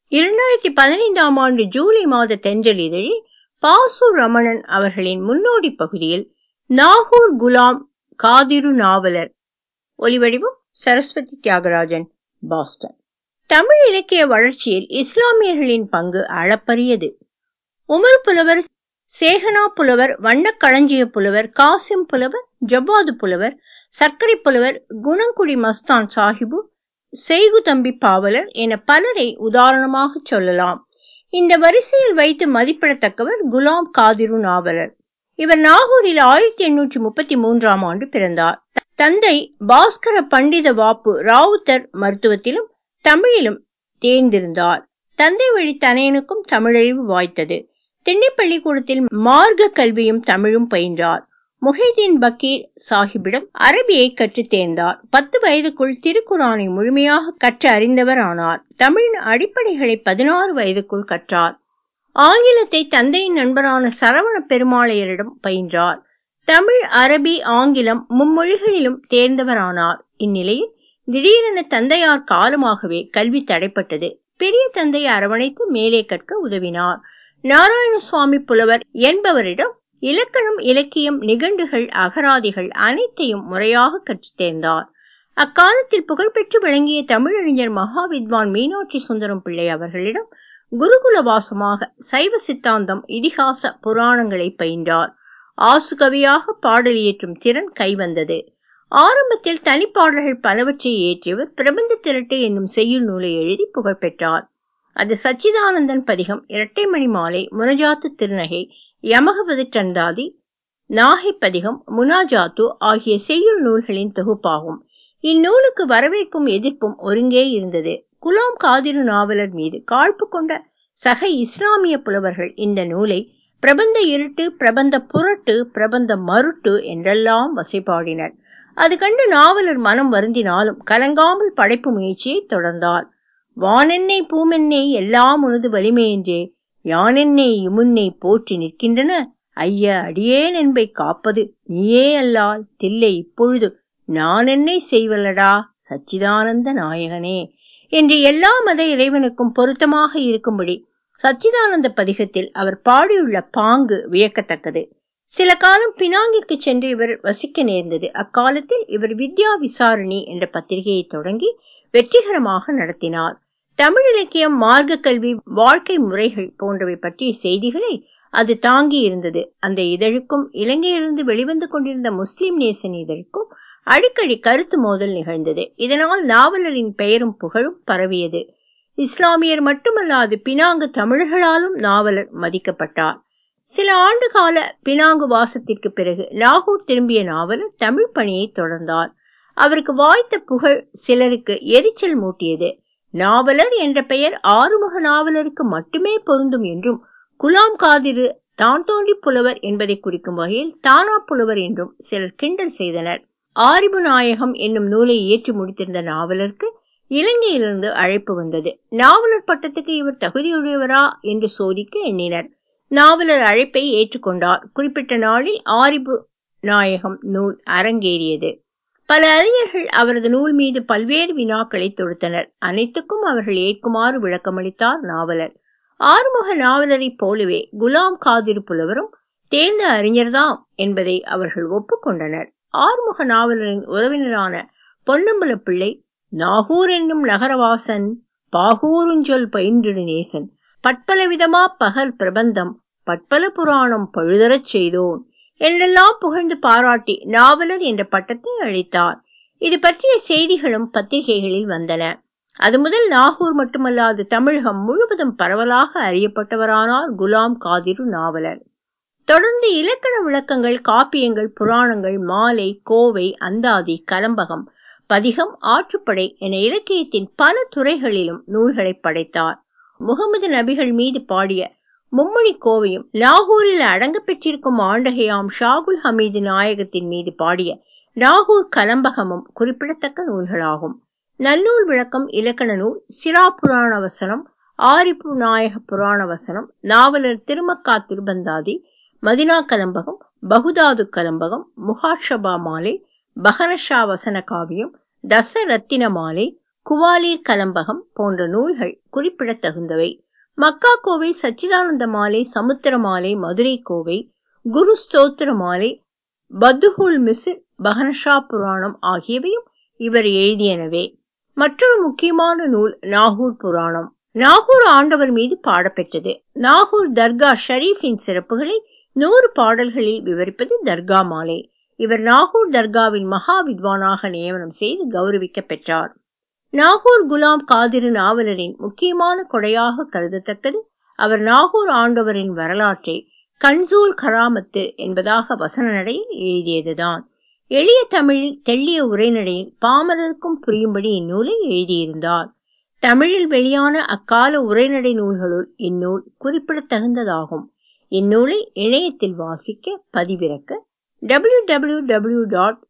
இரண்டாயிரத்தி பதினைந்தாம் ஆண்டு ஜூலை மாத தென்றல் இதழில் பாசு ரமணன் அவர்களின் முன்னோடி பகுதியில் நாகூர் குலாம் காதிரு நாவலர் ஒலிவடிவம் சரஸ்வதி தியாகராஜன் பாஸ்டன் தமிழ் இலக்கிய வளர்ச்சியில் இஸ்லாமியர்களின் பங்கு அளப்பரியது உமர் புலவர் சேகனா புலவர் வண்ணக்களஞ்சிய புலவர் காசிம் புலவர் ஜவ்வாது புலவர் சர்க்கரை புலவர் குணங்குடி மஸ்தான் சாஹிபு செய்கு தம்பி பாவலர் என பலரை உதாரணமாக சொல்லலாம் இந்த வரிசையில் வைத்து மதிப்பிடத்தக்கவர் குலாம் காதிரு நாவலர் இவர் நாகூரில் ஆயிரத்தி எண்ணூற்றி முப்பத்தி மூன்றாம் ஆண்டு பிறந்தார் தந்தை பாஸ்கர பண்டித வாப்பு ராவுத்தர் மருத்துவத்திலும் தமிழிலும் தேர்ந்திருந்தார் தந்தை வழி தனையனுக்கும் தமிழறிவு வாய்த்தது திண்ணை பள்ளிக்கூடத்தில் மார்க்க கல்வியும் தமிழும் பயின்றார் முஹைதீன் பக்கீர் சாஹிபிடம் அரபியை கற்றுத் தேர்ந்தார் பத்து வயதுக்குள் திருக்குறானை முழுமையாக கற்று அறிந்தவர் ஆனார் தமிழின் அடிப்படைகளை பதினாறு வயதுக்குள் கற்றார் ஆங்கிலத்தை தந்தையின் நண்பரான சரவண பெருமாளையரிடம் பயின்றார் தமிழ் அரபி ஆங்கிலம் மும்மொழிகளிலும் தேர்ந்தவரானார் இந்நிலையில் திடீரென தந்தையார் காலமாகவே கல்வி தடைப்பட்டது பெரிய தந்தை அரவணைத்து மேலே கற்க உதவினார் நாராயணசுவாமி புலவர் என்பவரிடம் இலக்கணம் இலக்கியம் நிகண்டுகள் அகராதிகள் அனைத்தையும் முறையாக கற்றுத் தேர்ந்தார் அக்காலத்தில் புகழ்பெற்று விளங்கிய தமிழறிஞர் மகாவித்வான் மீனாட்சி சுந்தரம் பிள்ளை அவர்களிடம் குருகுல வாசமாக சைவ சித்தாந்தம் இதிகாச புராணங்களை பயின்றார் ஆசுகவியாக பாடல் இயற்றும் திறன் கைவந்தது ஆரம்பத்தில் தனிப்பாடல்கள் பலவற்றை இயற்றியவர் பிரபந்த திரட்டு என்னும் செய்யுள் நூலை எழுதி புகழ்பெற்றார் அது சச்சிதானந்தன் பதிகம் இரட்டை மணி மாலை முனஜாத்து திருநகை யமகபதி டந்தாதி நாகை பதிகம் முனாஜாத்து ஆகிய செய்யுள் நூல்களின் தொகுப்பாகும் இந்நூலுக்கு வரவேற்பும் எதிர்ப்பும் ஒருங்கே இருந்தது குலாம் காதிரு நாவலர் மீது காழ்ப்பு கொண்ட சக இஸ்லாமிய புலவர்கள் இந்த நூலை பிரபந்த இருட்டு பிரபந்த புரட்டு பிரபந்த மருட்டு என்றெல்லாம் வசைபாடினர் அது கண்டு நாவலர் மனம் வருந்தினாலும் கலங்காமல் படைப்பு முயற்சியை தொடர்ந்தார் வானென்னை பூமென்னை எல்லாம் உனது வலிமையென்றே யானென்னை இமுன்னை போற்றி நிற்கின்றன ஐய அடியேன் என்பை காப்பது நீயே அல்லால் தில்லை இப்பொழுது நான் என்னை செய்வலடா சச்சிதானந்த நாயகனே என்று எல்லா மத இறைவனுக்கும் பொருத்தமாக இருக்கும்படி சச்சிதானந்த பதிகத்தில் அவர் பாடியுள்ள பாங்கு வியக்கத்தக்கது சில காலம் பினாங்கிற்கு சென்று இவர் வசிக்க நேர்ந்தது அக்காலத்தில் இவர் வித்யா விசாரணி என்ற பத்திரிகையை தொடங்கி வெற்றிகரமாக நடத்தினார் தமிழ் இலக்கியம் மார்க்க கல்வி வாழ்க்கை முறைகள் போன்றவை பற்றிய செய்திகளை அது தாங்கி இருந்தது அந்த இதழுக்கும் இலங்கையிலிருந்து வெளிவந்து கொண்டிருந்த முஸ்லிம் நேசன் இதழுக்கும் அடிக்கடி கருத்து மோதல் நிகழ்ந்தது இதனால் நாவலரின் பெயரும் புகழும் பரவியது இஸ்லாமியர் மட்டுமல்லாது பினாங்கு தமிழர்களாலும் நாவலர் மதிக்கப்பட்டார் சில ஆண்டு கால பினாங்கு வாசத்திற்கு பிறகு லாகூர் திரும்பிய நாவலர் தமிழ் பணியை தொடர்ந்தார் அவருக்கு வாய்த்த புகழ் சிலருக்கு எரிச்சல் மூட்டியது நாவலர் என்ற பெயர் ஆறுமுக நாவலருக்கு மட்டுமே பொருந்தும் என்றும் குலாம் காதிரு தான் தோன்றி புலவர் என்பதை குறிக்கும் வகையில் தானா புலவர் என்றும் சிலர் கிண்டல் செய்தனர் ஆரிபு நாயகம் என்னும் நூலை இயற்றி முடித்திருந்த நாவலருக்கு இலங்கையிலிருந்து அழைப்பு வந்தது நாவலர் பட்டத்துக்கு இவர் தகுதியுடையவரா என்று சோதிக்க எண்ணினர் நாவலர் அழைப்பை ஏற்றுக்கொண்டார் குறிப்பிட்ட நாளில் ஆரிபு நாயகம் நூல் அரங்கேறியது பல அறிஞர்கள் அவரது நூல் மீது பல்வேறு வினாக்களை தொடுத்தனர் அனைத்துக்கும் அவர்கள் ஏற்குமாறு விளக்கமளித்தார் நாவலர் ஆறுமுக நாவலரைப் போலவே குலாம் காதிர் புலவரும் தேர்ந்த அறிஞர்தாம் என்பதை அவர்கள் ஒப்புக்கொண்டனர் ஆறுமுக நாவலரின் உறவினரான பொன்னம்பல பிள்ளை நாகூர் என்னும் நகரவாசன் பாகூருஞ்சொல் பயின்றிடு நேசன் பட்பல விதமா பகல் பிரபந்தம் பட்பல புராணம் பழுதரச் செய்தோன் என்றெல்லாம் புகழ்ந்து பாராட்டி நாவலர் என்ற பட்டத்தை அளித்தார் இது பற்றிய செய்திகளும் பத்திரிகைகளில் வந்தன அது முதல் நாகூர் மட்டுமல்லாது தமிழகம் முழுவதும் பரவலாக அறியப்பட்டவரானார் குலாம் காதிரு நாவலர் தொடர்ந்து இலக்கண விளக்கங்கள் காப்பியங்கள் புராணங்கள் மாலை கோவை அந்தாதி கலம்பகம் பதிகம் ஆற்றுப்படை என இலக்கியத்தின் பல துறைகளிலும் நூல்களை படைத்தார் முகமது நபிகள் மீது பாடிய மும்மொழி கோவையும் லாகூரில் அடங்க பெற்றிருக்கும் ஆண்டகையாம் ஷாகுல் ஹமீது நாயகத்தின் மீது பாடிய நாகூர் கலம்பகமும் குறிப்பிடத்தக்க நூல்களாகும் நல்லூர் விளக்கம் இலக்கண நூல் சிரா புராண வசனம் ஆரிப்பு நாயக புராண வசனம் நாவலர் திருமக்கா திருபந்தாதி மதினா கலம்பகம் பகுதாது கலம்பகம் முகாஷபா மாலை பகனஷா வசன காவியம் தச ரத்தின மாலை குவாலீர் கலம்பகம் போன்ற நூல்கள் குறிப்பிடத்தகுந்தவை மக்கா கோவை சச்சிதானந்த மாலை சமுத்திர மாலை மதுரை கோவை குரு ஸ்தோத்திர மாலை பத்துஹுல் மிசிர் பகனஷா புராணம் ஆகியவையும் இவர் எழுதியனவே மற்றொரு முக்கியமான நூல் நாகூர் புராணம் நாகூர் ஆண்டவர் மீது பாடப்பெற்றது நாகூர் தர்கா ஷரீஃபின் சிறப்புகளை நூறு பாடல்களில் விவரிப்பது தர்கா மாலை இவர் நாகூர் தர்காவின் மகா வித்வானாக நியமனம் செய்து கௌரவிக்க பெற்றார் நாகூர் குலாம் காதிரு நாவலரின் முக்கியமான கொடையாக கருதத்தக்கது அவர் நாகூர் ஆண்டவரின் வரலாற்றை கன்சூல் கராமத்து என்பதாக வசன நடையில் எழுதியதுதான் எளிய தமிழில் தெள்ளிய உரைநடையில் பாமரருக்கும் புரியும்படி இந்நூலை எழுதியிருந்தார் தமிழில் வெளியான அக்கால உரைநடை நூல்களுள் இந்நூல் குறிப்பிடத்தகுந்ததாகும் இந்நூலை இணையத்தில் வாசிக்க பதிவிறக்க W W W dot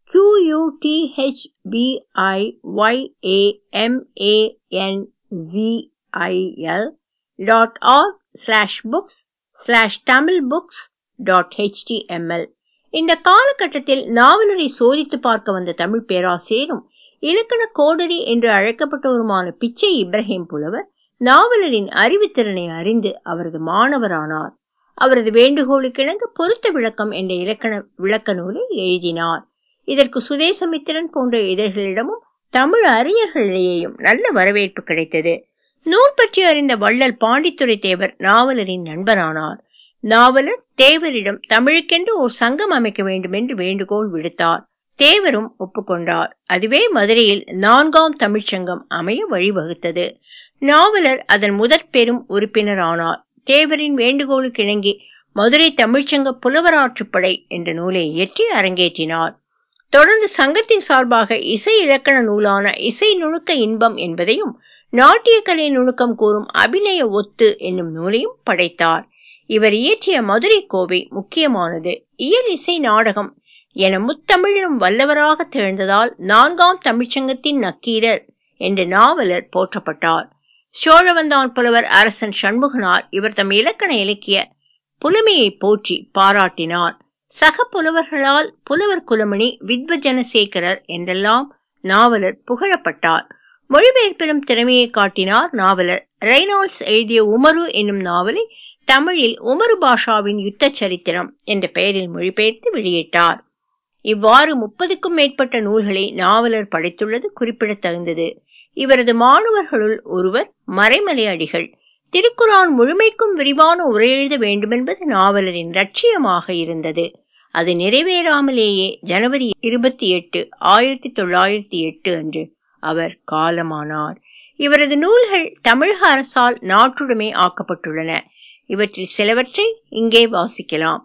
கியூயூடிஹெச்பிஐஒய்ஏஎம்ஏஎன்ஜிஐஎல் dot org slash books slash Tamil books dot HTML இந்த காலகட்டத்தில் நாவலரை சோதித்து பார்க்க வந்த தமிழ் பேராசிரியரும் இலக்கண கோடரி என்று அழைக்கப்பட்டவருமான பிச்சை இப்ராஹிம் புலவர் நாவலரின் அறிவுத்திறனை அறிந்து அவரது மாணவரானார் அவரது வேண்டுகோளுக்கிணங்க பொருத்த விளக்கம் என்ற இலக்கண விளக்க நூலை எழுதினார் இதற்கு சுதேசமித்திரன் போன்ற இதழ்களிடமும் தமிழ் அறிஞர்களிடையேயும் நல்ல வரவேற்பு கிடைத்தது நூல் பற்றி அறிந்த வள்ளல் பாண்டித்துறை தேவர் நாவலரின் நண்பரானார் நாவலர் தேவரிடம் தமிழுக்கென்று ஒரு சங்கம் அமைக்க வேண்டும் என்று வேண்டுகோள் விடுத்தார் தேவரும் ஒப்புக்கொண்டார் அதுவே மதுரையில் நான்காம் தமிழ்ச்சங்கம் அமைய வழிவகுத்தது நாவலர் அதன் முதற் பெரும் உறுப்பினர் ஆனார் தேவரின் வேண்டுகோளுக்கு இணங்கி மதுரை தமிழ்ச்சங்க புலவராற்றுப்படை என்ற நூலை இயற்றி அரங்கேற்றினார் தொடர்ந்து சங்கத்தின் சார்பாக இசை இலக்கண நூலான இசை நுணுக்க இன்பம் என்பதையும் நாட்டிய கலை நுணுக்கம் கூறும் அபிநய ஒத்து என்னும் நூலையும் படைத்தார் இவர் இயற்றிய மதுரை கோவை முக்கியமானது இயல் இசை நாடகம் என முத்தமிழிலும் வல்லவராக திகழ்ந்ததால் நான்காம் தமிழ்ச்சங்கத்தின் நக்கீரர் என்று நாவலர் போற்றப்பட்டார் சோழவந்தான் புலவர் அரசன் சண்முகனார் இவர் தம் இலக்கண இலக்கிய புலமையை போற்றி பாராட்டினார் சக புலவர்களால் புலவர் குலமணி வித்வஜனசேகரர் என்றெல்லாம் நாவலர் புகழப்பட்டார் மொழிபெயர்ப்பிலும் திறமையை காட்டினார் நாவலர் ரெய்னால்ட்ஸ் எழுதிய உமரு என்னும் நாவலை தமிழில் உமரு பாஷாவின் யுத்த சரித்திரம் என்ற பெயரில் மொழிபெயர்த்து வெளியிட்டார் இவ்வாறு முப்பதுக்கும் மேற்பட்ட நூல்களை நாவலர் படைத்துள்ளது குறிப்பிடத்தகுந்தது இவரது மாணவர்களுள் ஒருவர் மறைமலை அடிகள் திருக்குரான் முழுமைக்கும் விரிவான உரை எழுத வேண்டுமென்பது நாவலரின் லட்சியமாக இருந்தது அது நிறைவேறாமலேயே ஜனவரி இருபத்தி எட்டு ஆயிரத்தி தொள்ளாயிரத்தி எட்டு அன்று அவர் காலமானார் இவரது நூல்கள் தமிழக அரசால் நாட்டுடைமை ஆக்கப்பட்டுள்ளன இவற்றில் சிலவற்றை இங்கே வாசிக்கலாம்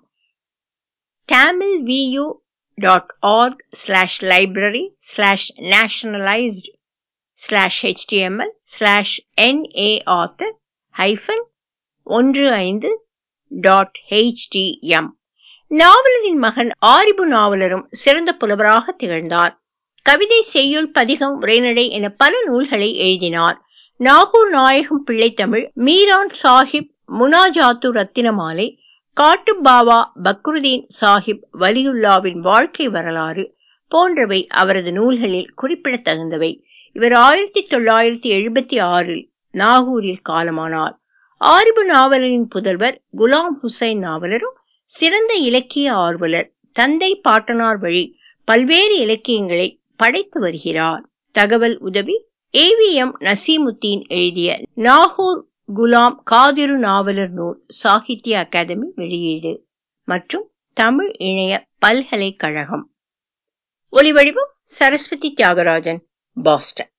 tamil vu dot org slash library slash nationalized slash html slash na author hyphen ஒன்று ஐந்து டாட் htm நாவலரின் மகன் ஆரிபு நாவலரும் சிறந்த புலவராக திகழ்ந்தார் கவிதை செய்யுள் பதிகம் உரைநடை என பல நூல்களை எழுதினார் நாகூர் நாயகம் பிள்ளை தமிழ் மீரான் சாஹிப் முனாஜாத்து ரத்தினமாலை காட்டு பாபா பக்ருதீன் சாஹிப் வலியுல்லாவின் வாழ்க்கை வரலாறு போன்றவை அவரது நூல்களில் குறிப்பிடத்தகுந்தவை இவர் ஆயிரத்தி தொள்ளாயிரத்தி எழுபத்தி ஆறில் நாகூரில் காலமானார் ஆரிபு நாவலரின் புதல்வர் குலாம் ஹுசைன் நாவலரும் சிறந்த இலக்கிய ஆர்வலர் தந்தை பாட்டனார் வழி பல்வேறு இலக்கியங்களை படைத்து வருகிறார் தகவல் உதவி ஏவிஎம் நசீமுத்தீன் எழுதிய நாகூர் குலாம் காதிரு நாவலர் நூல் சாகித்ய அகாதமி வெளியீடு மற்றும் தமிழ் இணைய பல்கலைக்கழகம் ஒலிவடிவம் சரஸ்வதி தியாகராஜன் பாஸ்டன்